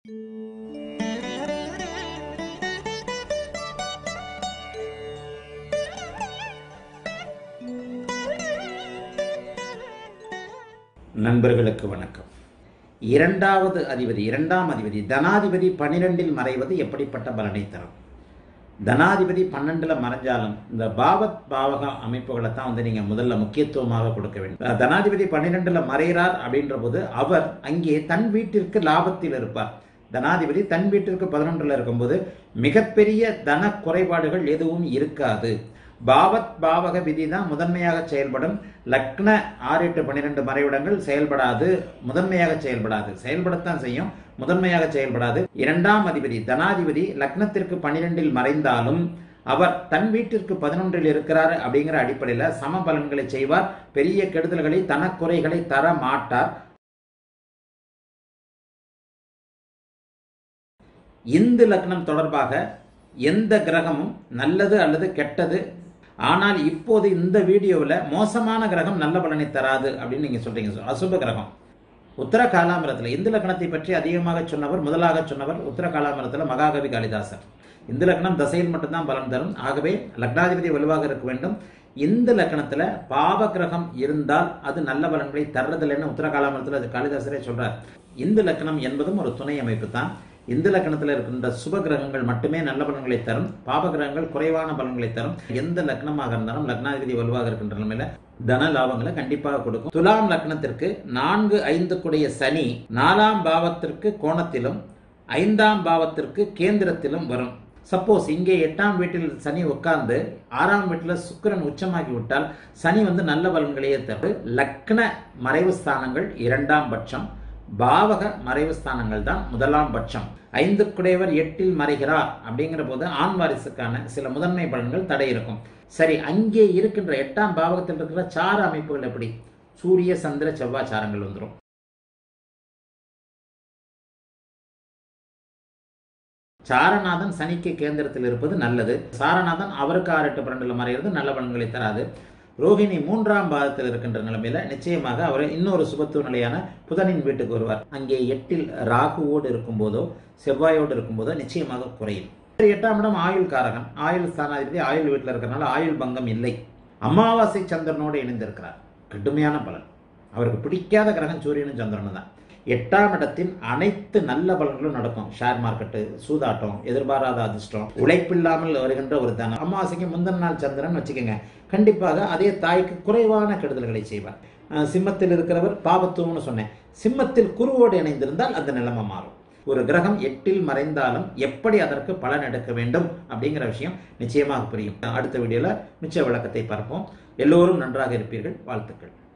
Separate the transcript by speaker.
Speaker 1: நண்பர்களுக்கு வணக்கம் இரண்டாவது அதிபதி இரண்டாம் அதிபதி தனாதிபதி பனிரெண்டில் மறைவது எப்படிப்பட்ட பலனை தரும் தனாதிபதி பன்னெண்டில் மறைஞ்சாலும் இந்த பாவத் பாவக அமைப்புகளை தான் வந்து நீங்கள் முதல்ல முக்கியத்துவமாக கொடுக்க வேண்டும் தனாதிபதி பன்னிரெண்டில் மறைகிறார் அப்படின்ற போது அவர் அங்கே தன் வீட்டிற்கு லாபத்தில் இருப்பார் தனாதிபதி தன் வீட்டிற்கு பதினொன்றில் இருக்கும்போது மிகப்பெரிய தன குறைபாடுகள் எதுவும் இருக்காது பாவத் பாவக விதி தான் முதன்மையாக செயல்படும் லக்ன ஆறு எட்டு பன்னிரெண்டு மறைவிடங்கள் செயல்படாது முதன்மையாக செயல்படாது செயல்படத்தான் செய்யும் முதன்மையாக செயல்படாது இரண்டாம் அதிபதி தனாதிபதி லக்னத்திற்கு பன்னிரெண்டில் மறைந்தாலும் அவர் தன் வீட்டிற்கு பதினொன்றில் இருக்கிறார் அப்படிங்கிற அடிப்படையில் சம பலன்களை செய்வார் பெரிய கெடுதல்களை தனக்குறைகளை தர மாட்டார் இந்து லக்னம் தொடர்பாக எந்த கிரகமும் நல்லது அல்லது கெட்டது ஆனால் இப்போது இந்த வீடியோவில் மோசமான கிரகம் நல்ல பலனை தராது அப்படின்னு நீங்கள் சொல்றீங்க அசுப கிரகம் உத்தர காலாமரத்தில் இந்து லக்னத்தை பற்றி அதிகமாக சொன்னவர் முதலாக சொன்னவர் உத்தர காலாமரத்தில் மகாகவி காளிதாசர் இந்து லக்னம் தசையில் மட்டும்தான் பலன் தரும் ஆகவே லக்னாதிபதி வலுவாக இருக்க வேண்டும் இந்த லக்கணத்தில் பாவ கிரகம் இருந்தால் அது நல்ல பலன்களை தர்றதில்லைன்னு உத்தர காலாமரத்தில் அது காளிதாசரே சொல்றார் இந்து லக்கணம் என்பதும் ஒரு துணை அமைப்பு தான் இந்து லக்கணத்தில் இருக்கின்ற சுப கிரகங்கள் மட்டுமே நல்ல பலன்களை தரும் பாப கிரகங்கள் குறைவான பலன்களை தரும் எந்த லக்னமாக இருந்தாலும் லக்னாதிபதி வலுவாக இருக்கின்ற நிலைமையில தன லாபங்களை கண்டிப்பாக கொடுக்கும் துலாம் லக்னத்திற்கு நான்கு ஐந்துக்குடைய சனி நாலாம் பாவத்திற்கு கோணத்திலும் ஐந்தாம் பாவத்திற்கு கேந்திரத்திலும் வரும் சப்போஸ் இங்கே எட்டாம் வீட்டில் சனி உட்கார்ந்து ஆறாம் வீட்டில் சுக்கிரன் உச்சமாகி விட்டால் சனி வந்து நல்ல பலன்களையே தரும் லக்ன மறைவு ஸ்தானங்கள் இரண்டாம் பட்சம் பாவக மறைவு ஸ்தானங்கள் தான் முதலாம் பட்சம் ஐந்து குடையவர் எட்டில் மறைகிறார் அப்படிங்கிற போது ஆண் வாரிசுக்கான சில முதன்மை பலன்கள் தடை இருக்கும் சரி அங்கே இருக்கின்ற எட்டாம் பாவகத்தில் இருக்கிற சார அமைப்புகள் எப்படி சூரிய சந்திர செவ்வாய் சாரங்கள் வந்துடும் சாரநாதன் சனிக்கு கேந்திரத்தில் இருப்பது நல்லது சாரநாதன் அவருக்கு ஆறு எட்டு பன்னெண்டுல மறைகிறது நல்ல பலன்களை தராது ரோஹிணி மூன்றாம் பாதத்தில் இருக்கின்ற நிலைமையில நிச்சயமாக அவர் இன்னொரு சுபத்துவ நிலையான புதனின் வீட்டுக்கு வருவார் அங்கே எட்டில் ராகுவோடு இருக்கும்போதோ செவ்வாயோடு இருக்கும்போதோ நிச்சயமாக குறையும் எட்டாம் இடம் ஆயுள் காரகன் ஆயுள் ஸ்தானாதிபதி ஆயுள் வீட்டில் இருக்கிறனால ஆயுள் பங்கம் இல்லை அமாவாசை சந்திரனோடு இணைந்திருக்கிறார் கடுமையான பலன் அவருக்கு பிடிக்காத கிரகம் சூரியனும் சந்திரனும் தான் எட்டாம் இடத்தின் அனைத்து நல்ல பலன்களும் நடக்கும் ஷேர் மார்க்கெட்டு சூதாட்டம் எதிர்பாராத அதிர்ஷ்டம் உழைப்பில்லாமல் வருகின்ற ஒரு தனம் அமாவாசைக்கு முந்தின நாள் சந்திரன் வச்சுக்கோங்க கண்டிப்பாக அதே தாய்க்கு குறைவான கெடுதல்களை செய்வார் சிம்மத்தில் இருக்கிறவர் பாபத்துவம்னு சொன்னேன் சிம்மத்தில் குருவோடு இணைந்திருந்தால் அந்த நிலைமை மாறும் ஒரு கிரகம் எட்டில் மறைந்தாலும் எப்படி அதற்கு பலன் எடுக்க வேண்டும் அப்படிங்கிற விஷயம் நிச்சயமாக புரியும் அடுத்த வீடியோவில் மிச்ச விளக்கத்தை பார்ப்போம் எல்லோரும் நன்றாக இருப்பீர்கள் வாழ்த்துக்கள்